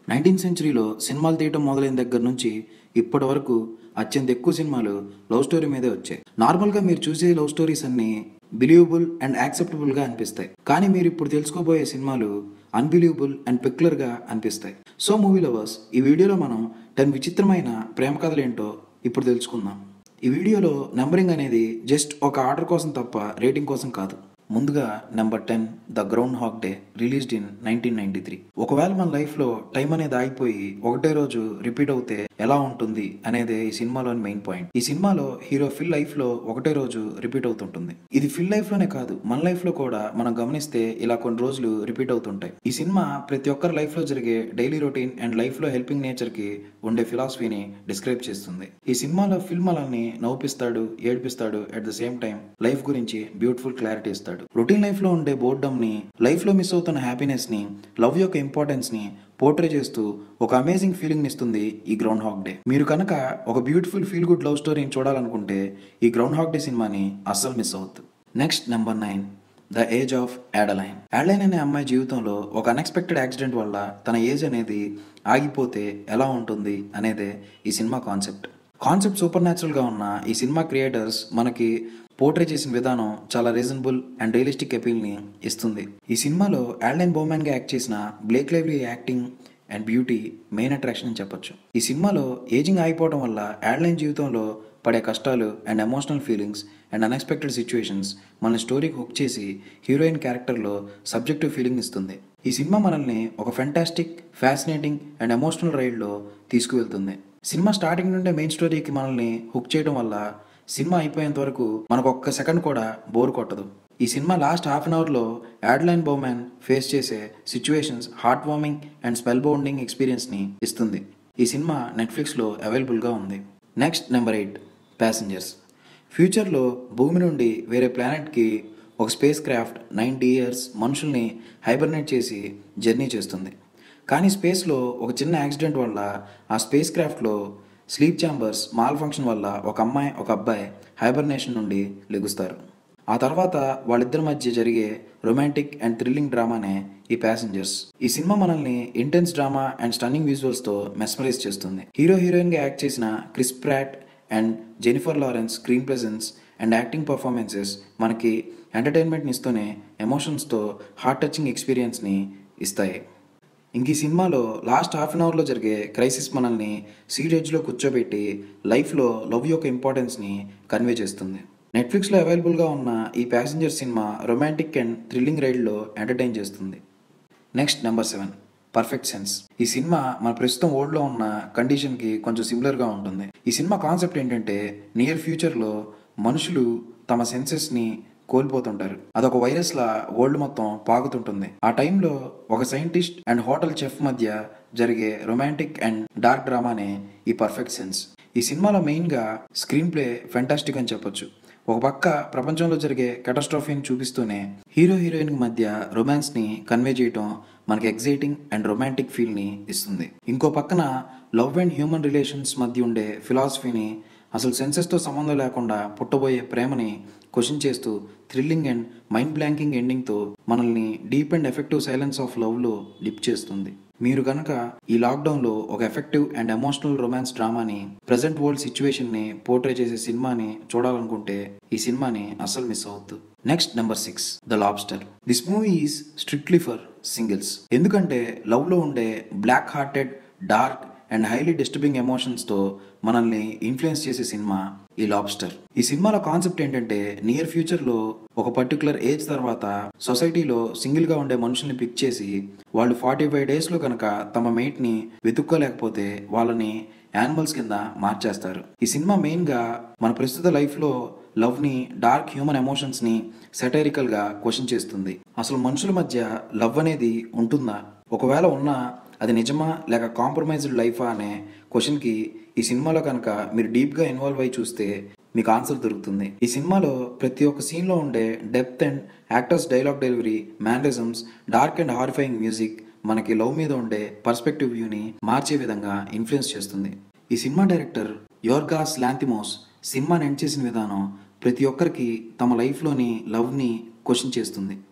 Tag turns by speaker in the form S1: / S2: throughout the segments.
S1: nineteenth సెంచరీలో సినిమాలు తీయటం మొదలైన దగ్గర నుంచి ఇప్పటి వరకు అత్యంత ఎక్కువ సినిమాలు లవ్ స్టోరీ మీదే వచ్చాయి నార్మల్గా మీరు చూసే లవ్ స్టోరీస్ అన్ని బిలీవబుల్ అండ్ యాక్సెప్టబుల్గా అనిపిస్తాయి కానీ మీరు ఇప్పుడు తెలుసుకోబోయే సినిమాలు అన్బిలీవబుల్ అండ్ పెక్యులర్గా అనిపిస్తాయి సో మూవీ లవర్స్ ఈ వీడియోలో మనం టెన్ విచిత్రమైన ప్రేమ కథలు ఏంటో ఇప్పుడు తెలుసుకుందాం ఈ వీడియోలో నెంబరింగ్ అనేది జస్ట్ ఒక ఆర్డర్ కోసం తప్ప రేటింగ్ కోసం కాదు ముందుగా number ten the groundhog day released in nineteen ninety three ఒకవేళ మన లైఫ్లో టైం అనేది ఆగిపోయి ఒకటే రోజు రిపీట్ అవుతే ఎలా ఉంటుంది అనేదే ఈ సినిమాలోని మెయిన్ పాయింట్ ఈ సినిమాలో హీరో ఫిల్ లైఫ్ లో ఒకటే రోజు రిపీట్ అవుతుంటుంది ఇది ఫిల్ లైఫ్ లోనే కాదు మన లైఫ్ లో కూడా మనం గమనిస్తే ఇలా కొన్ని రోజులు రిపీట్ అవుతుంటాయి ఈ సినిమా ప్రతి ఒక్కరి లైఫ్ లో జరిగే డైలీ రొటీన్ అండ్ లైఫ్ లో హెల్పింగ్ నేచర్ కి ఉండే ఫిలాసఫీని డిస్క్రైబ్ చేస్తుంది ఈ సినిమాలో ఫిల్మ్ మనల్ని నవ్విస్తాడు ఏడిపిస్తాడు at the same time life గురించి బ్యూటిఫుల్ క్లారిటీ ఇస్తాడు రొటీన్ లైఫ్ లో ఉండే బోర్డమ్ ని లైఫ్ లో మిస్ అవుతున్న హ్యాపీనెస్ ని లవ్ యొక్క ఇంపార్టెన్స్ ని పోర్ట్రే చేస్తూ ఒక అమేజింగ్ ఫీలింగ్ ఇస్తుంది ఈ గ్రౌండ్ హాక్ డే మీరు కనుక ఒక బ్యూటిఫుల్ ఫీల్ గుడ్ లవ్ స్టోరీని చూడాలనుకుంటే ఈ గ్రౌండ్ హాక్ డే సినిమాని అస్సలు మిస్ అవ్వద్దు next number nine the age of Adaline Adaline అనే అమ్మాయి జీవితంలో ఒక అన్ఎక్స్పెక్టెడ్ యాక్సిడెంట్ వల్ల తన ఏజ్ అనేది ఆగిపోతే ఎలా ఉంటుంది అనేదే ఈ సినిమా కాన్సెప్ట్ కాన్సెప్ట్ సూపర్ న్యాచురల్గా ఉన్న ఈ సినిమా క్రియేటర్స్ మనకి పోర్ట్రే చేసిన విధానం చాలా రీజనబుల్ అండ్ రియలిస్టిక్ అపీల్ని ఇస్తుంది ఈ సినిమాలో యాడ్లైన్ బోమాన్గా యాక్ట్ చేసిన Blake Lively acting and beauty main attraction అని చెప్పొచ్చు ఈ సినిమాలో ఏజింగ్ ఆగిపోవడం వల్ల యాడ్లైన్ జీవితంలో పడే కష్టాలు and emotional feelings and unexpected situations మన స్టోరీకి హుక్ చేసి హీరోయిన్ క్యారెక్టర్లో సబ్జెక్టివ్ ఫీలింగ్ ఇస్తుంది ఈ సినిమా మనల్ని ఒక ఫెంటాస్టిక్ ఫ్యాసినేటింగ్ అండ్ ఎమోషనల్ రైడ్లో తీసుకువెళ్తుంది సినిమా స్టార్టింగ్ నుండే మెయిన్ స్టోరీకి మనల్ని హుక్ చేయడం వల్ల సినిమా అయిపోయేంత వరకు మనకు ఒక్క సెకండ్ కూడా బోర్ కొట్టదు ఈ సినిమా లాస్ట్ హాఫ్ అన్ అవర్లో యాడ్లైన్ బోమ్యాన్ ఫేస్ చేసే situations heart warming and spell bounding ఎక్స్పీరియన్స్ని ఇస్తుంది ఈ సినిమా నెట్ఫ్లిక్స్లో అవైలబుల్గా ఉంది నెక్స్ట్ నెంబర్ ఎయిట్ ప్యాసింజర్స్ ఫ్యూచర్లో భూమి నుండి వేరే ప్లానెట్కి ఒక స్పేస్ క్రాఫ్ట్ నైంటీ ఇయర్స్ మనుషుల్ని హైబర్నేట్ చేసి జర్నీ చేస్తుంది కానీ స్పేస్లో ఒక చిన్న యాక్సిడెంట్ వల్ల ఆ స్పేస్ క్రాఫ్ట్లో స్లీప్ ఛాంబర్స్ మాల్ ఫంక్షన్ వల్ల ఒక అమ్మాయి ఒక అబ్బాయి హైబర్నేషన్ నుండి లెగుస్తారు ఆ తర్వాత వాళ్ళిద్దరి మధ్య జరిగే రొమాంటిక్ అండ్ థ్రిల్లింగ్ డ్రామానే ఈ ప్యాసింజర్స్ ఈ సినిమా మనల్ని intense drama and stunning visuals తో మెస్మరైజ్ చేస్తుంది హీరో హీరోయిన్ గా యాక్ట్ చేసిన Chris Pratt and Jennifer Lawrence screen presence and acting performances మనకి ఎంటర్టైన్మెంట్ని ఇస్తూనే ఎమోషన్స్తో హార్ట్ టచింగ్ ఎక్స్పీరియన్స్ని ఇస్తాయి ఇంక ఈ సినిమాలో లాస్ట్ హాఫ్ అన్ అవర్లో జరిగే క్రైసిస్ మనల్ని సీరియజ్లో కూర్చోబెట్టి లైఫ్లో లవ్ యొక్క ఇంపార్టెన్స్ని కన్వే చేస్తుంది నెట్ఫ్లిక్స్లో అవైలబుల్గా ఉన్న ఈ ప్యాసింజర్ సినిమా రొమాంటిక్ అండ్ థ్రిల్లింగ్ రైడ్లో ఎంటర్టైన్ చేస్తుంది next number seven perfect sense ఈ సినిమా మన ప్రస్తుతం ఓల్డ్లో ఉన్న కండిషన్కి కొంచెం సిమిలర్గా ఉంటుంది ఈ సినిమా కాన్సెప్ట్ ఏంటంటే నియర్ ఫ్యూచర్లో మనుషులు తమ సెన్సెస్ని కోల్పోతుంటారు అదొక వైరస్ లా వరల్డ్ మొత్తం పాకుతుంటుంది ఆ టైంలో ఒక సైంటిస్ట్ అండ్ హోటల్ చెఫ్ మధ్య జరిగే రొమాంటిక్ అండ్ డార్క్ డ్రామానే ఈ పర్ఫెక్ట్ సెన్స్ ఈ సినిమాలో మెయిన్గా స్క్రీన్ ప్లే ఫెంటాస్టిక్ అని చెప్పొచ్చు ఒక పక్క ప్రపంచంలో జరిగే కెటాస్ట్రాఫీని చూపిస్తూనే హీరో హీరోయిన్ మధ్య రొమాన్స్ ని కన్వే చేయటం మనకి ఎగ్జైటింగ్ అండ్ రొమాంటిక్ ఫీల్ ని ఇస్తుంది ఇంకో పక్కన లవ్ అండ్ హ్యూమన్ రిలేషన్స్ మధ్య ఉండే ఫిలాసఫీని అసలు సెన్సెస్తో సంబంధం లేకుండా పుట్టబోయే ప్రేమని క్వశ్చన్ చేస్తూ థ్రిల్లింగ్ అండ్ మైండ్ బ్లాంకింగ్ ఎండింగ్తో మనల్ని deep and effective silence of లవ్లో లిప్ చేస్తుంది మీరు కనుక ఈ లాక్డౌన్లో ఒక ఎఫెక్టివ్ అండ్ ఎమోషనల్ రొమాన్స్ డ్రామాని ప్రజెంట్ వరల్డ్ సిచ్యువేషన్ని పోర్ట్రే చేసే సినిమాని చూడాలనుకుంటే ఈ సినిమాని అస్సలు మిస్ అవ్వద్దు next number six the lobster this movie is strictly for singles ఎందుకంటే లవ్లో ఉండే black hearted dark and highly disturbing ఎమోషన్స్తో మనల్ని ఇన్ఫ్లుయెన్స్ చేసే సినిమా ఈ లాబ్స్టర్ ఈ సినిమాలో కాన్సెప్ట్ ఏంటంటే నియర్ ఫ్యూచర్లో ఒక పర్టికులర్ ఏజ్ తర్వాత సొసైటీలో సింగిల్గా ఉండే మనుషుల్ని పిక్ చేసి వాళ్ళు ఫార్టీ ఫైవ్ డేస్లో కనుక తమ మేట్ని వెతుక్కోలేకపోతే వాళ్ళని యానిమల్స్ కింద మార్చేస్తారు ఈ సినిమా మెయిన్గా మన ప్రస్తుత లైఫ్లో లవ్ని డార్క్ హ్యూమన్ ఎమోషన్స్ని సెటైరికల్గా క్వశ్చన్ చేస్తుంది అసలు మనుషుల మధ్య లవ్ అనేది ఉంటుందా ఒకవేళ ఉన్నా అది నిజమా లేక కాంప్రమైజ్డ్ లైఫా అనే క్వశ్చన్కి ఈ సినిమాలో కనుక మీరు డీప్గా ఇన్వాల్వ్ అయి చూస్తే మీకు ఆన్సర్ దొరుకుతుంది ఈ సినిమాలో ప్రతి ఒక్క సీన్లో ఉండే depth and actors dialogue delivery mannerisms dark and horrifying music మనకి లవ్ మీద ఉండే పర్స్పెక్టివ్ వ్యూని మార్చే విధంగా ఇన్ఫ్లుయెన్స్ చేస్తుంది ఈ సినిమా డైరెక్టర్ యోర్గాస్ లాంతిమోస్ సినిమాని ఎండ్ చేసిన విధానం ప్రతి ఒక్కరికి తమ లైఫ్లోని లవ్ని క్వశ్చన్ చేస్తుంది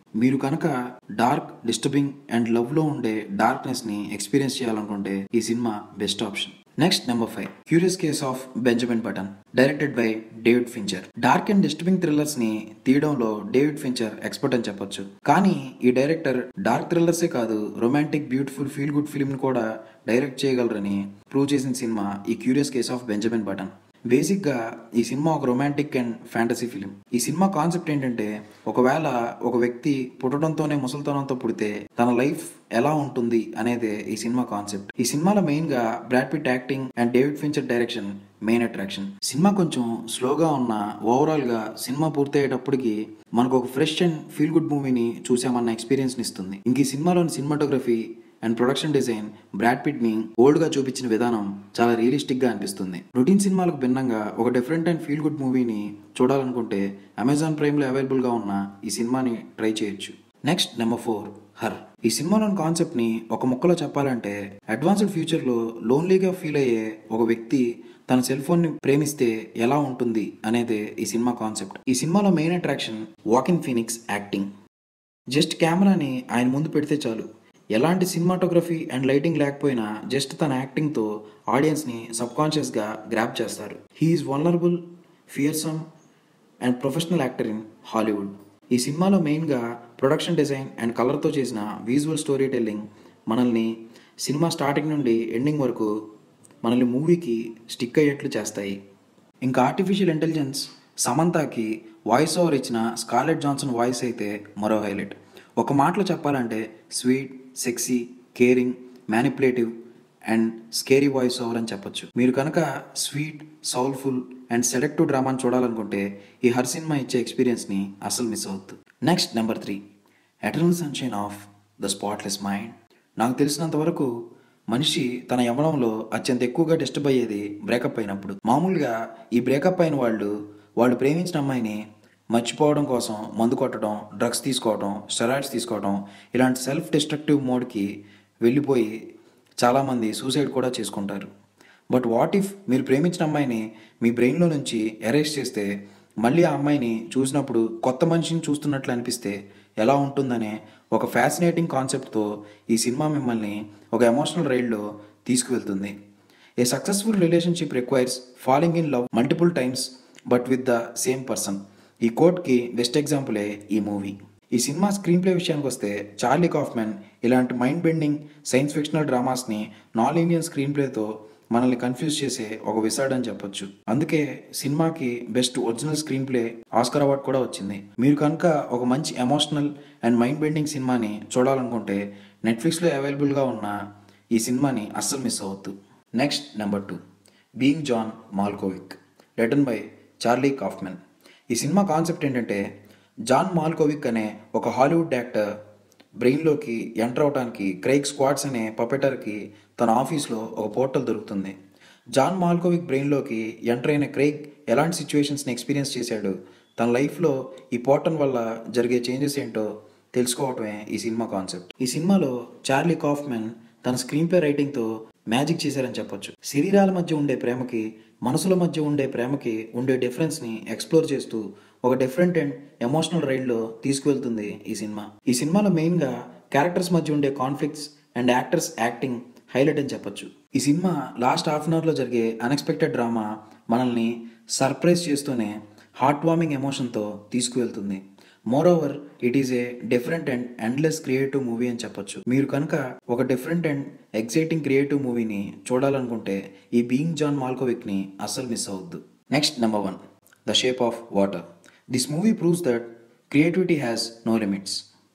S1: మీరు కనుక డార్క్ డిస్టర్బింగ్ అండ్ లవ్ లో ఉండే డార్క్నెస్ ని ఎక్స్పీరియన్స్ చేయాలనుకుంటే ఈ సినిమా best option next number five curious case of Benjamin Button directed by David Fincher dark and disturbing thrillers ని తీయడంలో డేవిడ్ ఫించర్ ఎక్స్పర్ట్ అని చెప్పొచ్చు కానీ ఈ డైరెక్టర్ డార్క్ థ్రిల్లర్సే కాదు romantic beautiful feel good film ని కూడా డైరెక్ట్ చేయగలరని ప్రూవ్ చేసిన సినిమా ఈ curious case of Benjamin Button basic గా ఈ సినిమా ఒక రొమాంటిక్ అండ్ ఫ్యాంటసీ ఫిలిం ఈ సినిమా కాన్సెప్ట్ ఏంటంటే ఒకవేళ ఒక వ్యక్తి పుట్టడంతోనే ముసలితనంతో పుడితే తన లైఫ్ ఎలా ఉంటుంది అనేదే ఈ సినిమా కాన్సెప్ట్ ఈ సినిమాలో మెయిన్ గా Brad Pitt acting and David Fincher direction main attraction సినిమా కొంచెం స్లోగా ఉన్న ఓవరాల్ గా సినిమా పూర్తయ్యేటప్పటికి మనకు ఒక ఫ్రెష్ అండ్ ఫీల్ గుడ్ మూవీని చూసామన్న ఎక్స్పీరియన్స్ ఇస్తుంది ఇంక ఈ సినిమాలోని cinematography and production design Brad Pitt ని ఓల్డ్ గా చూపించిన విధానం చాలా రియలిస్టిక్ గా అనిపిస్తుంది రొటీన్ సినిమాలకు భిన్నంగా ఒక డిఫరెంట్ అండ్ ఫీల్ గుడ్ మూవీని చూడాలనుకుంటే అమెజాన్ ప్రైమ్ లో అవైలబుల్ గా ఉన్న ఈ సినిమాని ట్రై చేయొచ్చు నెక్స్ట్ నెంబర్ ఫోర్ హర్ ఈ సినిమాలోని కాన్సెప్ట్ ని ఒక ముక్కలో చెప్పాలంటే అడ్వాన్స్డ్ ఫ్యూచర్ లో లోన్లీగా ఫీల్ అయ్యే ఒక వ్యక్తి తన సెల్ ఫోన్ ని ప్రేమిస్తే ఎలా ఉంటుంది అనేదే ఈ సినిమా కాన్సెప్ట్ ఈ సినిమాలో main attraction Joaquin Phoenix acting just కెమెరాని ఆయన ముందు పెడితే చాలు ఎలాంటి సినిమాటోగ్రఫీ అండ్ లైటింగ్ లేకపోయినా జస్ట్ తన యాక్టింగ్తో ఆడియన్స్ని సబ్కాన్షియస్గా గ్రాప్ చేస్తారు he is vulnerable fearsome and professional actor in Hollywood ఈ సినిమాలో మెయిన్గా ప్రొడక్షన్ డిజైన్ అండ్ కలర్తో చేసిన విజువల్ స్టోరీ టెల్లింగ్ మనల్ని సినిమా స్టార్టింగ్ నుండి ఎండింగ్ వరకు మనల్ని మూవీకి స్టిక్ అయ్యేట్లు చేస్తాయి ఇంకా ఆర్టిఫిషియల్ ఇంటెలిజెన్స్ సమంతాకి వాయిస్ ఓవర్ ఇచ్చిన స్కాలెట్ జాన్సన్ వాయిస్ అయితే మరో హైలైట్ ఒక మాటలో చెప్పాలంటే sweet sexy caring manipulative and scary voice over అని చెప్పొచ్చు మీరు కనుక స్వీట్ సౌల్ఫుల్ అండ్ సెలెక్టివ్ డ్రామాని చూడాలనుకుంటే ఈ హర్ సినిమా ఇచ్చే ఎక్స్పీరియన్స్ని అసలు మిస్ అవద్దు next number three eternal sunshine of the spotless mind నాకు తెలిసినంత వరకు మనిషి తన యవ్వనంలో అత్యంత ఎక్కువగా డిస్టర్బ్ అయ్యేది బ్రేకప్ అయినప్పుడు మామూలుగా ఈ బ్రేకప్ అయిన వాళ్ళు వాళ్ళు ప్రేమించిన అమ్మాయిని మర్చిపోవడం కోసం మందు కొట్టడం డ్రగ్స్ తీసుకోవడం స్టెరాయిడ్స్ తీసుకోవడం ఇలాంటి సెల్ఫ్ డిస్ట్రక్టివ్ మోడ్కి వెళ్ళిపోయి చాలామంది సూసైడ్ కూడా చేసుకుంటారు బట్ వాట్ ఇఫ్ మీరు ప్రేమించిన అమ్మాయిని మీ బ్రెయిన్లో నుంచి ఎరేస్ చేస్తే మళ్ళీ ఆ అమ్మాయిని చూసినప్పుడు కొత్త మనిషిని చూస్తున్నట్లు అనిపిస్తే ఎలా ఉంటుందనే ఒక ఫ్యాసినేటింగ్ కాన్సెప్ట్తో ఈ సినిమా మిమ్మల్ని ఒక ఎమోషనల్ రైడ్లో తీసుకువెళ్తుంది a successful relationship requires falling in love multiple times but with the same person ఈ కోట్కి బెస్ట్ ఎగ్జాంపులే ఈ మూవీ ఈ సినిమా స్క్రీన్ ప్లే విషయానికి వస్తే చార్లీ కాఫ్మెన్ ఇలాంటి మైండ్ బెండింగ్ సైన్స్ ఫిక్షనల్ డ్రామాస్ని నాన్ ఇండియన్ స్క్రీన్ ప్లేతో మనల్ని కన్ఫ్యూజ్ చేసే ఒక విసార్డ్ అని చెప్పొచ్చు అందుకే సినిమాకి best original screen play Oscar award కూడా వచ్చింది మీరు కనుక ఒక మంచి ఎమోషనల్ అండ్ మైండ్ బెండింగ్ సినిమాని చూడాలనుకుంటే నెట్ఫ్లిక్స్లో అవైలబుల్గా ఉన్న ఈ సినిమాని అస్సలు మిస్ అవ్వద్దు next number two being John మాల్కోవిక్ రిటర్న్ బై చార్లీ కాఫ్మెన్ ఈ సినిమా కాన్సెప్ట్ ఏంటంటే జాన్ మాల్కోవిక్ అనే ఒక హాలీవుడ్ యాక్టర్ బ్రెయిన్లోకి ఎంటర్ అవడానికి క్రైగ్ స్క్వాడ్స్ అనే పపెటర్కి తన ఆఫీస్లో ఒక పోర్టల్ దొరుకుతుంది జాన్ మాల్కోవిక్ బ్రెయిన్లోకి ఎంటర్ అయిన క్రైగ్ ఎలాంటి సిచ్యువేషన్స్ని ఎక్స్పీరియన్స్ చేశాడు తన లైఫ్లో ఈ పోర్టల్ వల్ల జరిగే చేంజెస్ ఏంటో తెలుసుకోవటమే ఈ సినిమా కాన్సెప్ట్ ఈ సినిమాలో చార్లీ కాఫ్మెన్ తన స్క్రీన్ ప్లే రైటింగ్తో మ్యాజిక్ చేశారని చెప్పొచ్చు శరీరాల మధ్య ఉండే ప్రేమకి మనసుల మధ్య ఉండే ప్రేమకి ఉండే డిఫరెన్స్ని ఎక్స్ప్లోర్ చేస్తూ ఒక డిఫరెంట్ అండ్ ఎమోషనల్ రైడ్లో తీసుకువెళ్తుంది ఈ సినిమా ఈ సినిమాలో మెయిన్గా క్యారెక్టర్స్ మధ్య ఉండే conflicts and actors acting highlight అని చెప్పొచ్చు ఈ సినిమా లాస్ట్ హాఫ్ అన్ అవర్లో జరిగే అన్ఎక్స్పెక్టెడ్ డ్రామా మనల్ని సర్ప్రైజ్ చేస్తూనే హార్ట్ వార్మింగ్ ఎమోషన్తో తీసుకువెళ్తుంది moreover it is a different and endless creative movie అని చెప్పొచ్చు మీరు కనుక ఒక డిఫరెంట్ అండ్ ఎక్సైటింగ్ క్రియేటివ్ మూవీని చూడాలనుకుంటే ఈ బీయింగ్ జాన్ మాల్కోవిక్ని అస్సలు మిస్ అవ్వద్దు next number one the shape of water this movie proves that creativity has no limits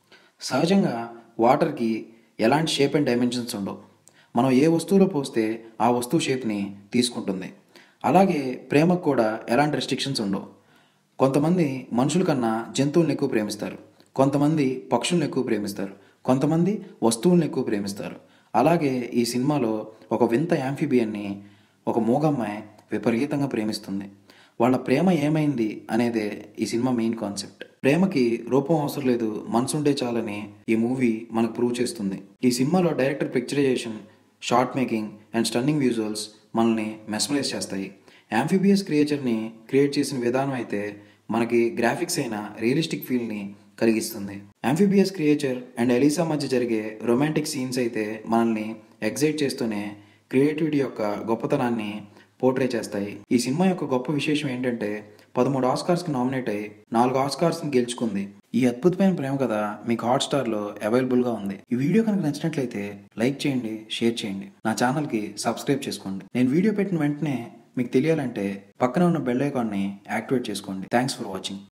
S1: సహజంగా వాటర్కి ఎలాంటి షేప్ అండ్ డైమెన్షన్స్ ఉండవు మనం ఏ వస్తువులో పోస్తే ఆ వస్తువు షేప్ని తీసుకుంటుంది అలాగే ప్రేమకు కూడా ఎలాంటి రెస్ట్రిక్షన్స్ ఉండవు కొంతమంది మనుషుల కన్నా జంతువులను ఎక్కువ ప్రేమిస్తారు కొంతమంది పక్షులను ఎక్కువ ప్రేమిస్తారు కొంతమంది వస్తువులను ఎక్కువ ప్రేమిస్తారు అలాగే ఈ సినిమాలో ఒక వింత యాంఫిబియన్ని ఒక మూగమ్మాయి విపరీతంగా ప్రేమిస్తుంది వాళ్ళ ప్రేమ ఏమైంది అనేదే ఈ సినిమా మెయిన్ కాన్సెప్ట్ ప్రేమకి రూపం అవసరం లేదు మనసుంటే చాలని ఈ మూవీ మనకు ప్రూవ్ చేస్తుంది ఈ సినిమాలో director picturisation shot making and stunning visuals మనల్ని మెస్మరైజ్ చేస్తాయి యాంఫిబియస్ క్రియేచర్ని క్రియేట్ చేసిన విధానం అయితే మనకి గ్రాఫిక్స్ అయిన రియలిస్టిక్ ఫీల్ని కలిగిస్తుంది అంఫిబియస్ క్రియేచర్ అండ్ ఎలిసా మధ్య జరిగే రొమాంటిక్ సీన్స్ అయితే మనల్ని ఎగ్జైట్ చేస్తూనే క్రియేటివిటీ యొక్క గొప్పతనాన్ని పోర్ట్రే చేస్తాయి ఈ సినిమా యొక్క గొప్ప విశేషం ఏంటంటే పదమూడు ఆస్కార్స్కి నామినేట్ అయ్యి నాలుగు ఆస్కార్స్ని గెలుచుకుంది ఈ అద్భుతమైన ప్రేమ కథ మీకు హాట్స్టార్లో అవైలబుల్గా ఉంది ఈ వీడియో కనుక నచ్చినట్లయితే లైక్ చేయండి షేర్ చేయండి నా ఛానల్కి సబ్స్క్రైబ్ చేసుకోండి నేను వీడియో పెట్టిన వెంటనే మీకు తెలియాలంటే పక్కన ఉన్న బెల్ ఐకాన్ని యాక్టివేట్ చేసుకోండి థ్యాంక్స్ ఫర్ వాచింగ్